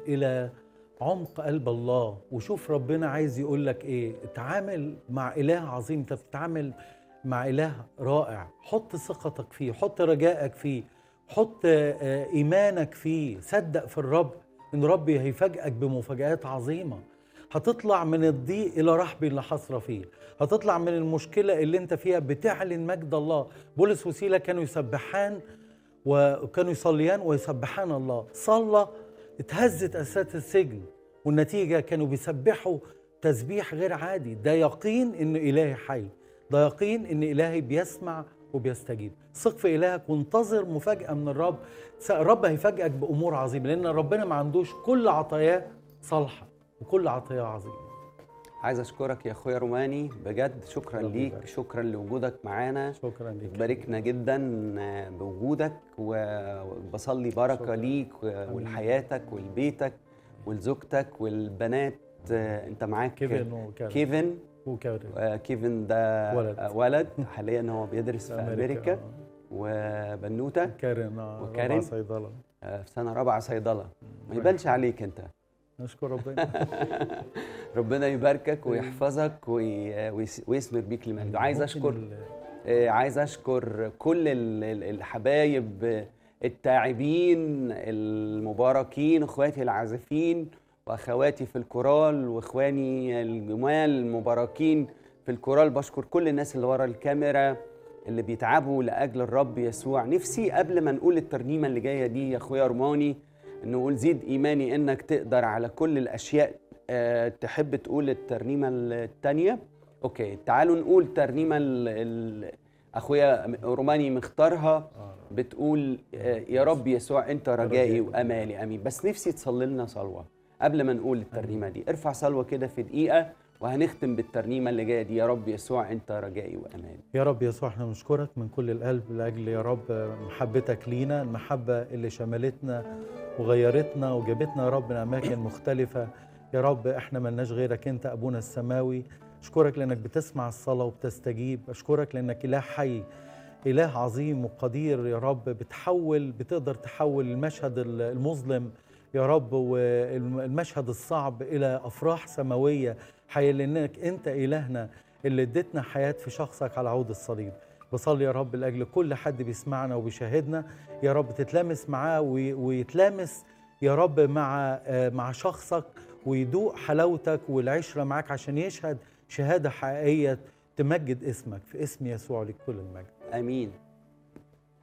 الى عمق قلب الله وشوف ربنا عايز يقول لك ايه اتعامل مع اله عظيم انت بتتعامل مع اله رائع حط ثقتك فيه حط رجائك فيه حط آه، ايمانك فيه صدق في الرب ان ربي هيفاجئك بمفاجآت عظيمه هتطلع من الضيق الى رحب لا حصر فيه هتطلع من المشكله اللي انت فيها بتعلن مجد الله بولس وسيله كانوا يسبحان وكانوا يصليان ويسبحان الله صلى اتهزت اساسات السجن والنتيجه كانوا بيسبحوا تسبيح غير عادي ده يقين ان الهي حي ده يقين ان الهي بيسمع وبيستجيب ثق في الهك وانتظر مفاجاه من الرب الرب هيفاجئك بامور عظيمه لان ربنا ما عندوش كل عطاياه صالحه وكل عطاياه عظيمه عايز اشكرك يا اخويا روماني بجد شكرا ربنا ليك يبارك. شكرا لوجودك معانا شكرا لك باركنا جدا بوجودك وبصلي بركه شكراً. ليك ولحياتك ولبيتك ولزوجتك والبنات انت معاك كيفن وكارن كيفن وكارن آه، كيفن ده ولد. آه، ولد حاليا هو بيدرس في امريكا آه. وبنوته كارن آه، وكارن؟ ربع صيدله آه، في سنه رابعه صيدله ما يبانش عليك انت نشكر ربنا ربنا يباركك ويحفظك وي- ويس- ويثمر بيك لمجده عايز ممكن اشكر ال- آه، عايز اشكر كل ال- ال- الحبايب التاعبين المباركين اخواتي العازفين واخواتي في الكورال واخواني الجمال المباركين في الكورال بشكر كل الناس اللي ورا الكاميرا اللي بيتعبوا لاجل الرب يسوع نفسي قبل ما نقول الترنيمه اللي جايه دي يا اخويا رماني نقول زيد ايماني انك تقدر على كل الاشياء أه تحب تقول الترنيمه الثانيه اوكي تعالوا نقول ترنيمه ال- ال- اخويا روماني مختارها آه. بتقول آه، يا رب يسوع انت رجائي رجائي. وامالي امين بس نفسي تصلي لنا صلوه قبل ما نقول الترنيمه دي ارفع صلوه كده في دقيقه وهنختم بالترنيمه اللي جايه دي يا رب يسوع انت رجائي وامالي يا رب يسوع احنا بنشكرك من كل القلب لاجل يا رب محبتك لينا المحبه اللي شملتنا وغيرتنا وجابتنا يا رب من اماكن مختلفه يا رب احنا ملناش غيرك انت ابونا السماوي اشكرك لانك بتسمع الصلاه وبتستجيب اشكرك لانك اله حي اله عظيم وقدير يا رب بتحول بتقدر تحول المشهد المظلم يا رب والمشهد الصعب الى افراح سماويه حي لانك انت الهنا اللي اديتنا حياه في شخصك على عود الصليب بصلي يا رب لاجل كل حد بيسمعنا وبيشاهدنا يا رب تتلامس معاه وي- ويتلامس يا رب مع آه، مع شخصك ويدوق حلاوتك والعشره معاك عشان يشهد شهاده حقيقيه تمجد اسمك في اسم يسوع لكل المجد امين